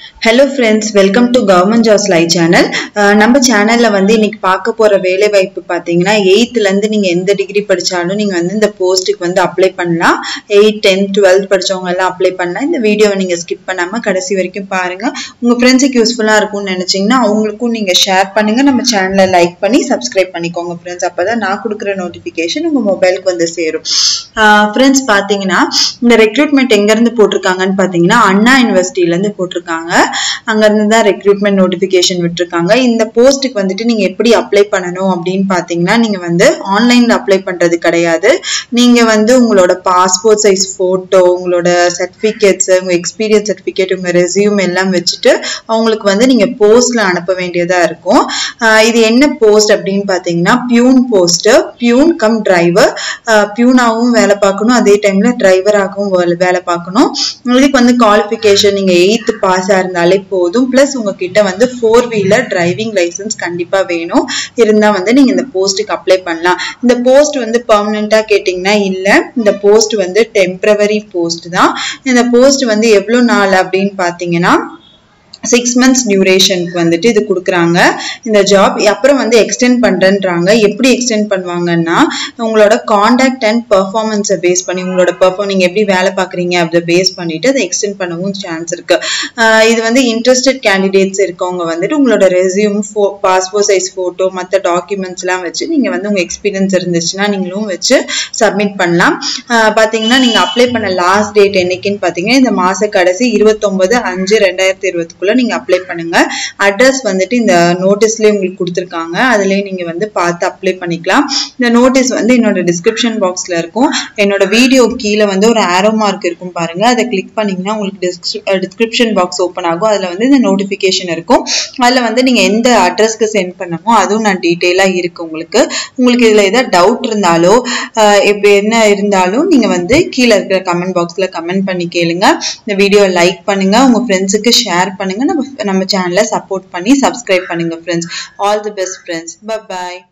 hello friends welcome to government jobs lie channel நம்ம சேனலில் வந்து இன்னைக்கு பார்க்க போகிற வேலை வாய்ப்பு பார்த்தீங்கன்னா எயித்துலேருந்து நீங்கள் எந்த டிகிரி படித்தாலும் நீங்கள் வந்து இந்த போஸ்ட்டுக்கு வந்து அப்ளை பண்ணலாம் எயிட் டென்த் டுவெல்த் படித்தவங்க எல்லாம் அப்ளை பண்ணலாம் இந்த வீடியோவை நீங்கள் ஸ்கிப் பண்ணாமல் கடைசி வரைக்கும் பாருங்கள் உங்கள் ஃப்ரெண்ட்ஸுக்கு யூஸ்ஃபுல்லாக இருக்கும்னு நினச்சிங்கன்னா அவங்களுக்கும் நீங்கள் ஷேர் பண்ணுங்கள் நம்ம சேனலை லைக் பண்ணி சப்ஸ்கிரைப் பண்ணிக்கோங்க ஃப்ரெண்ட்ஸ் அப்போ தான் நான் கொடுக்குற நோட்டிஃபிகேஷன் உங்கள் மொபைலுக்கு வந்து சேரும் ஃப்ரெண்ட்ஸ் பார்த்தீங்கன்னா இந்த ரெக்ரூட்மெண்ட் எங்கேருந்து போட்டிருக்காங்கன்னு பார்த்தீங்கன்னா அண்ணா யூனிவர்சிட்டியிலேருந்து போட்டிருக்காங்க அங்கேருந்து தான் ரெக்ரூட்மெண்ட் நோட்டிஃபிகேஷன் விட்டுருக்காங்க இந்த போஸ்ட்டுக்கு வந்துட்டு நீங்கள் எப்படி அப்ளை பண்ணணும் அப்படின்னு பார்த்தீங்கன்னா நீங்கள் வந்து ஆன்லைனில் அப்ளை பண்ணுறது கிடையாது நீங்கள் வந்து உங்களோட பாஸ்போர்ட் சைஸ் ஃபோட்டோ உங்களோட சர்டிஃபிகேட்ஸ் உங்கள் எக்ஸ்பீரியன்ஸ் சர்டிஃபிகேட் உங்கள் ரெசியூம் எல்லாம் வச்சுட்டு அவங்களுக்கு வந்து நீங்கள் போஸ்ட்டில் அனுப்ப வேண்டியதாக இருக்கும் இது என்ன போஸ்ட் அப்படின்னு பார்த்தீங்கன்னா peon post peon cum driver பியூனாகவும் வேலை பார்க்கணும் அதே டைமில் டிரைவராகவும் வேலை பார்க்கணும் உங்களுக்கு வந்து குவாலிஃபிகேஷன் நீங்கள் எயித்து பாஸாக இருந்தாலே போதும் ப்ளஸ் உங்ககிட்ட வந்து ஃபோர் வீலர் டிரைவிங் லைசன்ஸ் கண்டிப்பாக வேணும் இருந்தால் வந்து நீங்கள் இந்த போஸ்ட்டுக்கு அப்ளை பண்ணலாம் இந்த போஸ்ட் வந்து பர்மனெண்ட்டாக கேட்டிங்கன்னா இல்லை இந்த போஸ்ட் வந்து டெம்ப்ரவரி போஸ்ட் தான் இந்த போஸ்ட் வந்து எவ்வளோ நாள் அப்படின்னு பார்த்தீங்கன்னா சிக்ஸ் மந்த்ஸ் டியூரேஷனுக்கு வந்துட்டு இது கொடுக்குறாங்க இந்த ஜாப் அப்புறம் வந்து எக்ஸ்டெண்ட் பண்ணுறேன்றாங்க எப்படி எக்ஸ்டெண்ட் பண்ணுவாங்கன்னா உங்களோட காண்டாக்ட் அண்ட் பர்ஃபார்மன்ஸை பேஸ் பண்ணி உங்களோட பர்ஃபார்ம் நீங்கள் எப்படி வேலை பார்க்குறீங்க அதை பேஸ் பண்ணிட்டு அதை எக்ஸ்டெண்ட் பண்ணவும் சான்ஸ் இருக்கு இது வந்து இன்ட்ரெஸ்டட் கேண்டிடேட்ஸ் இருக்கவங்க வந்துட்டு உங்களோட ரெசியூம் ஃபோ பாஸ்போர்ட் சைஸ் ஃபோட்டோ மற்ற டாக்குமெண்ட்ஸ்லாம் வச்சு நீங்கள் வந்து உங்கள் எக்ஸ்பீரியன்ஸ் இருந்துச்சுன்னா நீங்களும் வச்சு சப்மிட் பண்ணலாம் பார்த்தீங்கன்னா நீங்கள் அப்ளை பண்ண லாஸ்ட் டேட் என்னைக்குன்னு பார்த்தீங்கன்னா இந்த மாத கடைசி இருபத்தொம்பது அஞ்சு ரெண்டாயிரத்தி இருபத்துக்குள்ள நீங்க அப்ளை பண்ணுங்க அட்ரஸ் வந்துட்டு இந்த நோட்டீஸ்லயே உங்களுக்கு கொடுத்துருக்காங்க அதுலயே நீங்க வந்து பார்த்து அப்ளை பண்ணிக்கலாம் இந்த நோட்டீஸ் வந்து என்னோட டிஸ்கிரிப்ஷன் பாக்ஸ்ல இருக்கும் என்னோட வீடியோ கீழே வந்து ஒரு ஆரோ மார்க் இருக்கும் பாருங்க அதை கிளிக் பண்ணீங்கன்னா உங்களுக்கு டிஸ்கிரிப்ஷன் பாக்ஸ் ஓப்பன் ஆகும் அதுல வந்து இந்த நோட்டிபிகேஷன் இருக்கும் அதுல வந்து நீங்க எந்த அட்ரஸ்க்கு சென்ட் பண்ணமோ அதுவும் நான் டீட்டெயிலா இருக்கு உங்களுக்கு உங்களுக்கு இதுல ஏதாவது டவுட் இருந்தாலோ இப்படி என்ன இருந்தாலும் நீங்க வந்து கீழே இருக்கிற கமெண்ட் பாக்ஸ்ல கமெண்ட் பண்ணி கேளுங்க இந்த வீடியோ லைக் பண்ணுங்க உங்க ஃப்ரெண்ட்ஸுக்கு ஷேர் பண்ணுங்க நம்ம நம்ம சேனலை சப்போர்ட் பண்ணி சப்ஸ்கிரைப் பண்ணுங்க friends all the best friends by